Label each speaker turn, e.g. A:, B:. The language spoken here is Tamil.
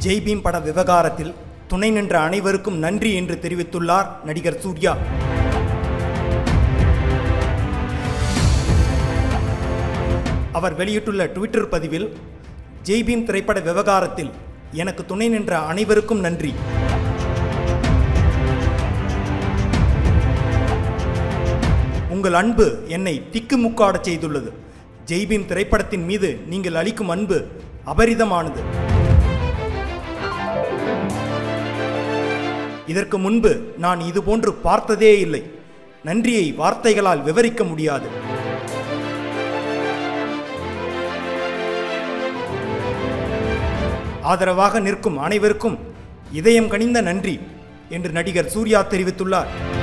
A: ஜெய்பீம் பட விவகாரத்தில் துணை நின்ற அனைவருக்கும் நன்றி என்று தெரிவித்துள்ளார் நடிகர் சூர்யா அவர் வெளியிட்டுள்ள ட்விட்டர் பதிவில் ஜெய்பீம் திரைப்பட விவகாரத்தில் எனக்கு துணை நின்ற அனைவருக்கும் நன்றி உங்கள் அன்பு என்னை திக்குமுக்காடச் செய்துள்ளது ஜெய்பீம் திரைப்படத்தின் மீது நீங்கள் அளிக்கும் அன்பு அபரிதமானது இதற்கு முன்பு நான் இதுபோன்று பார்த்ததே இல்லை நன்றியை வார்த்தைகளால் விவரிக்க முடியாது ஆதரவாக நிற்கும் அனைவருக்கும் இதயம் கனிந்த நன்றி என்று நடிகர் சூர்யா தெரிவித்துள்ளார்